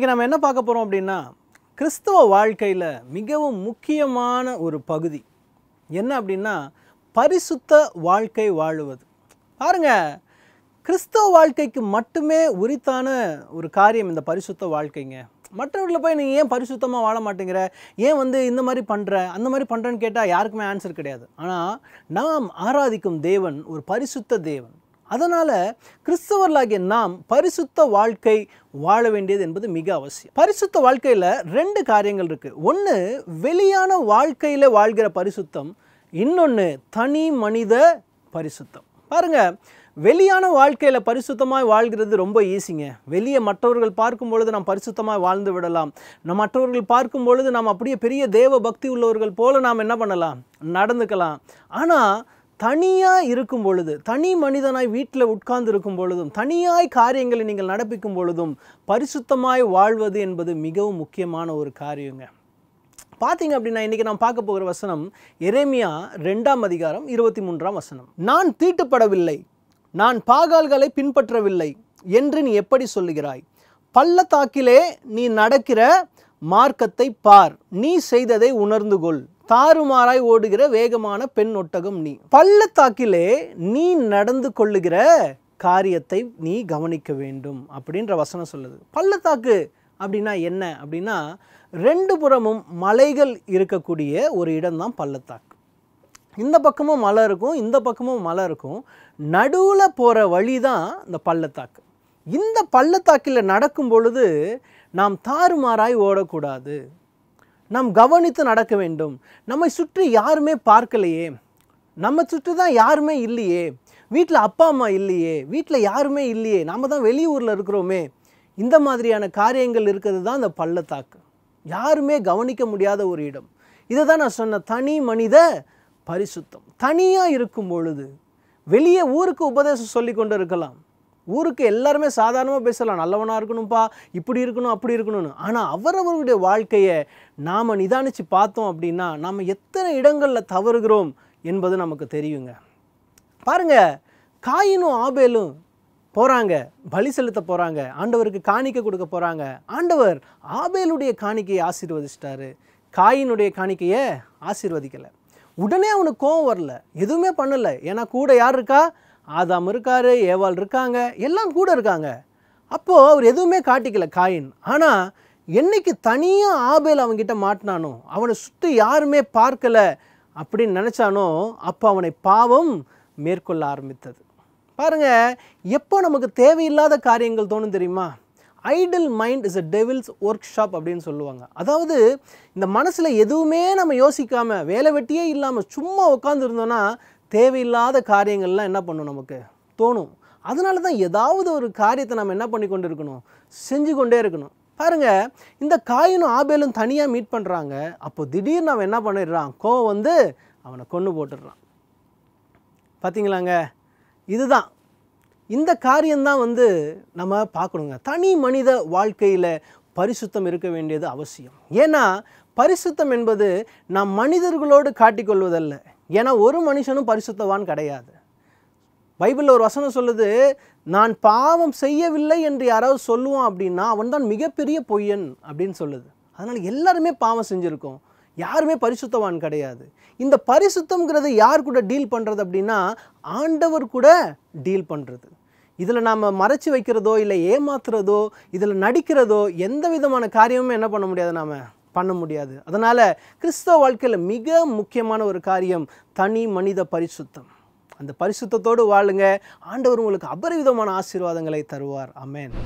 இன்றைக்கி நம்ம என்ன பார்க்க போகிறோம் அப்படின்னா கிறிஸ்தவ வாழ்க்கையில் மிகவும் முக்கியமான ஒரு பகுதி என்ன அப்படின்னா பரிசுத்த வாழ்க்கை வாழுவது பாருங்க கிறிஸ்தவ வாழ்க்கைக்கு மட்டுமே உரித்தான ஒரு காரியம் இந்த பரிசுத்த வாழ்க்கைங்க மற்றவர்களை போய் நீ ஏன் பரிசுத்தமாக வாழ மாட்டேங்கிற ஏன் வந்து இந்த மாதிரி பண்ணுற அந்த மாதிரி பண்ணுறேன்னு கேட்டால் யாருக்குமே ஆன்சர் கிடையாது ஆனால் நாம் ஆராதிக்கும் தேவன் ஒரு பரிசுத்த தேவன் அதனால் கிறிஸ்தவர்களாகிய நாம் பரிசுத்த வாழ்க்கை வாழ வேண்டியது என்பது மிக அவசியம் பரிசுத்த வாழ்க்கையில் ரெண்டு காரியங்கள் இருக்குது ஒன்று வெளியான வெளியான வாழ்கிற பரிசுத்தம் இன்னொன்று தனி மனித பரிசுத்தம் பாருங்க வெளியான வாழ்க்கையில் பரிசுத்தமாய் வாழ்கிறது ரொம்ப ஈஸிங்க வெளியே மற்றவர்கள் பார்க்கும் பொழுது நாம் பரிசுத்தமாய் வாழ்ந்து விடலாம் நம் மற்றவர்கள் பார்க்கும் பொழுது நாம் அப்படியே பெரிய தேவ பக்தி உள்ளவர்கள் போல நாம் என்ன பண்ணலாம் நடந்துக்கலாம் ஆனால் தனியாக இருக்கும் பொழுது தனி மனிதனாய் வீட்டில் உட்கார்ந்து இருக்கும் பொழுதும் தனியாய் காரியங்களை நீங்கள் நடப்பிக்கும் பொழுதும் பரிசுத்தமாய் வாழ்வது என்பது மிகவும் முக்கியமான ஒரு காரியங்க பார்த்தீங்க அப்படின்னா இன்றைக்கி நான் பார்க்க போகிற வசனம் எரேமியா ரெண்டாம் அதிகாரம் இருபத்தி மூன்றாம் வசனம் நான் தீட்டுப்படவில்லை நான் பாகால்களை பின்பற்றவில்லை என்று நீ எப்படி சொல்லுகிறாய் பள்ளத்தாக்கிலே நீ நடக்கிற மார்க்கத்தை பார் நீ செய்ததை உணர்ந்து கொள் தாறுமாறாய் ஓடுகிற வேகமான பெண் ஒட்டகம் நீ பள்ளத்தாக்கிலே நீ நடந்து கொள்ளுகிற காரியத்தை நீ கவனிக்க வேண்டும் அப்படின்ற வசனம் சொல்லுது பள்ளத்தாக்கு அப்படின்னா என்ன அப்படின்னா ரெண்டு புறமும் மலைகள் இருக்கக்கூடிய ஒரு இடம்தான் பள்ளத்தாக்கு இந்த பக்கமும் மலை இருக்கும் இந்த பக்கமும் மலை இருக்கும் நடுவில் போகிற வழி தான் இந்த பள்ளத்தாக்கு இந்த பள்ளத்தாக்கில் நடக்கும் பொழுது நாம் தாறுமாறாய் ஓடக்கூடாது நாம் கவனித்து நடக்க வேண்டும் நம்மை சுற்றி யாருமே பார்க்கலையே நம்ம சுற்றி தான் யாருமே இல்லையே வீட்டில் அப்பா அம்மா இல்லையே வீட்டில் யாருமே இல்லையே நாம் தான் வெளியூரில் இருக்கிறோமே இந்த மாதிரியான காரியங்கள் இருக்கிறது தான் இந்த பள்ளத்தாக்கு யாருமே கவனிக்க முடியாத ஒரு இடம் இதை தான் நான் சொன்ன தனி மனித பரிசுத்தம் தனியாக இருக்கும் பொழுது வெளியே ஊருக்கு உபதேசம் சொல்லி கொண்டு இருக்கலாம் ஊருக்கு எல்லாருமே சாதாரணமாக பேசலாம் நல்லவனாக இருக்கணும்ப்பா இப்படி இருக்கணும் அப்படி இருக்கணும்னு ஆனால் அவரவர்களுடைய வாழ்க்கையை நாம் நிதானித்து பார்த்தோம் அப்படின்னா நாம் எத்தனை இடங்களில் தவறுகிறோம் என்பது நமக்கு தெரியுங்க பாருங்க காயினும் ஆபேலும் போகிறாங்க பலி செலுத்த போகிறாங்க ஆண்டவருக்கு காணிக்கை கொடுக்க போகிறாங்க ஆண்டவர் ஆபேலுடைய காணிக்கையை ஆசீர்வதிச்சிட்டாரு காயினுடைய காணிக்கையை ஆசீர்வதிக்கலை உடனே அவனுக்கு கோவம் வரல எதுவுமே பண்ணலை ஏன்னா கூட யார் இருக்கா ஆதாம் இருக்காரு ஏவாள் இருக்காங்க எல்லாம் கூட இருக்காங்க அப்போது அவர் எதுவுமே காட்டிக்கல காயின் ஆனால் என்னைக்கு தனியாக ஆபேல் அவன்கிட்ட மாட்டினானோ அவனை சுற்றி யாருமே பார்க்கலை அப்படின்னு நினச்சானோ அப்போ அவனை பாவம் மேற்கொள்ள ஆரம்பித்தது பாருங்க எப்போ நமக்கு தேவையில்லாத காரியங்கள் தோணும் தெரியுமா idle mind is a devil's workshop அப்படின்னு சொல்லுவாங்க அதாவது இந்த மனசில் எதுவுமே நம்ம யோசிக்காம வேலை வெட்டியே இல்லாமல் சும்மா உட்காந்துருந்தோன்னா தேவையில்லாத காரியங்கள்லாம் என்ன பண்ணும் நமக்கு தோணும் அதனால தான் ஏதாவது ஒரு காரியத்தை நம்ம என்ன பண்ணி கொண்டு இருக்கணும் செஞ்சு கொண்டே இருக்கணும் பாருங்க இந்த காயினும் ஆபேலும் தனியாக மீட் பண்ணுறாங்க அப்போ திடீர்னு அவன் என்ன பண்ணிடுறான் கோவம் வந்து அவனை கொண்டு போட்டுடுறான் பார்த்தீங்களாங்க இதுதான் இந்த காரியம்தான் வந்து நம்ம பார்க்கணுங்க தனி மனித வாழ்க்கையில் பரிசுத்தம் இருக்க வேண்டியது அவசியம் ஏன்னா பரிசுத்தம் என்பது நாம் மனிதர்களோடு காட்டிக்கொள்வதல்ல ஏன்னா ஒரு மனுஷனும் பரிசுத்தவான் கிடையாது பைபிளில் ஒரு வசனம் சொல்லுது நான் பாவம் செய்யவில்லை என்று யாராவது சொல்லுவான் அப்படின்னா அவன் தான் மிகப்பெரிய பொய்யன் அப்படின்னு சொல்லுது அதனால் எல்லாருமே பாவம் செஞ்சுருக்கோம் யாருமே பரிசுத்தவான் கிடையாது இந்த பரிசுத்தம்ங்கிறது யார் கூட டீல் பண்ணுறது அப்படின்னா ஆண்டவர் கூட டீல் பண்ணுறது இதில் நாம் மறைச்சி வைக்கிறதோ இல்லை ஏமாத்துறதோ இதில் நடிக்கிறதோ எந்த விதமான காரியமும் என்ன பண்ண முடியாது நாம் பண்ண முடியாது அதனால் கிறிஸ்தவ வாழ்க்கையில் மிக முக்கியமான ஒரு காரியம் தனி மனித பரிசுத்தம் அந்த பரிசுத்தத்தோடு வாழுங்க ஆண்டவர் உங்களுக்கு அபரிவிதமான ஆசீர்வாதங்களை தருவார் அமேன்